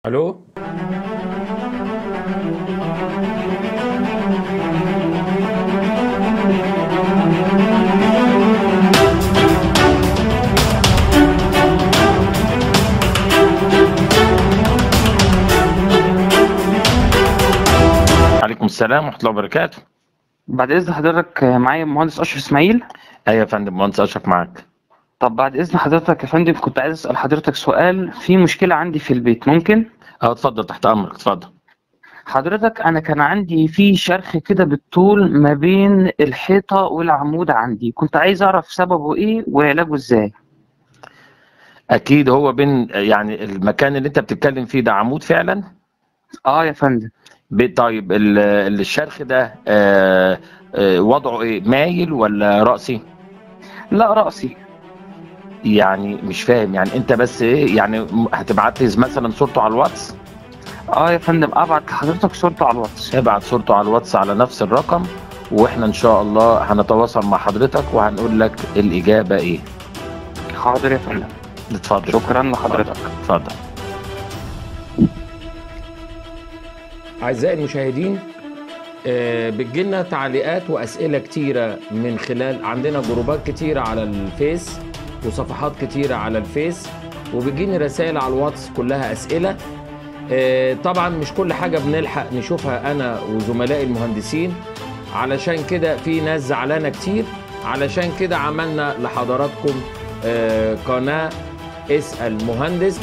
الو عليكم السلام ورحمة الله وبركاته بعد إذن حضرتك معايا المهندس أشرف إسماعيل ايوه يا فندم مهندس اشرف معاك طب بعد إذن حضرتك يا فندم كنت عايز أسأل حضرتك سؤال في مشكلة عندي في البيت ممكن اه اتفضل تحت امرك اتفضل حضرتك أنا كان عندي في شرخ كده بالطول ما بين الحيطة والعمود عندي كنت عايز أعرف سببه إيه وعلاجه إزاي اكيد هو بين يعني المكان اللي انت بتتكلم فيه ده عمود فعلا آه يا فندم ب- طيب ال- ال- الشرخ ده آه، آه، وضعه ايه مايل ولا رأسي لا رأسي يعني مش فاهم يعني انت بس ايه يعني م- هتبعت لي مثلا صورته على الواتس آه يا فندم أبعت لحضرتك صورته على الواتس ابعت صورته على الواتس على نفس الرقم واحنا ان شاء الله هنتواصل مع حضرتك وهنقول لك الاجابه ايه حاضر يا فندم اتفضل شكرا لحضرتك اتفضل أعزائي المشاهدين آه، بتجيلنا تعليقات وأسئلة كتيرة من خلال عندنا جروبات كتيرة على الفيس وصفحات كتيرة على الفيس وبيجيني رسائل على الواتس كلها أسئلة آه، طبعا مش كل حاجة بنلحق نشوفها أنا وزملائي المهندسين علشان كده في ناس زعلانة كتير علشان كده عملنا لحضراتكم آه، قناة اسأل مهندس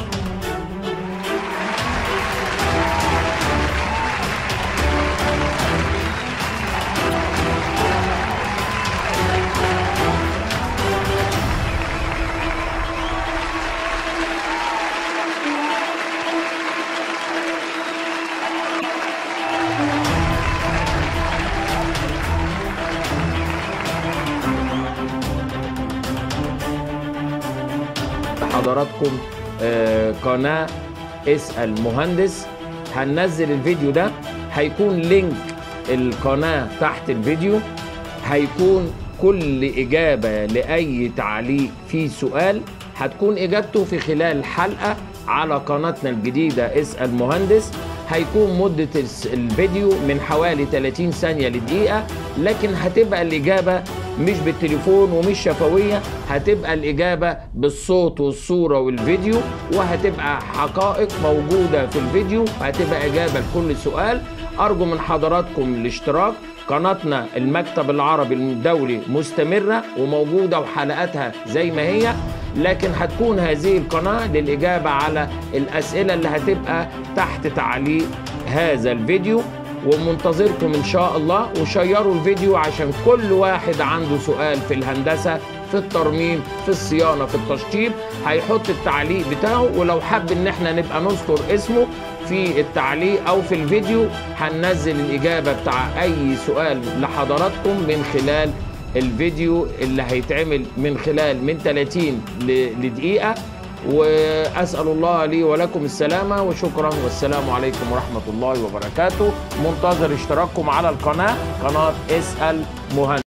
لحضراتكم آه، قناة اسأل مهندس هننزل الفيديو ده هيكون لينك القناة تحت الفيديو هيكون كل إجابة لأي تعليق في سؤال هتكون إجابته في خلال حلقة على قناتنا الجديدة اسأل مهندس هيكون مدة الس- الفيديو من حوالي 30 ثانية لدقيقة لكن هتبقى الإجابة مش بالتليفون ومش شفوية هتبقى الإجابة بالصوت والصورة والفيديو وهتبقى حقائق موجودة في الفيديو وهتبقى إجابة لكل سؤال أرجو من حضراتكم الاشتراك قناتنا المكتب العربي الدولي مستمرة وموجودة وحلقاتها زي ما هي لكن هتكون هذه القناة للإجابة على الأسئلة اللي هتبقى تحت تعليق هذا الفيديو ومنتظركم إن شاء الله وشيروا الفيديو عشان كل واحد عنده سؤال في الهندسة في الترميم في الصيانة في التشطيب هيحط التعليق بتاعه ولو حب ان احنا نبقى نذكر اسمه في التعليق او في الفيديو هننزل الاجابة بتاع اي سؤال لحضراتكم من خلال الفيديو اللي هيتعمل من خلال من 30 ل- لدقيقة وأسأل الله لي ولكم السلامة وشكرا والسلام عليكم ورحمة الله وبركاته منتظر اشتراككم على القناة قناة اسأل مهندس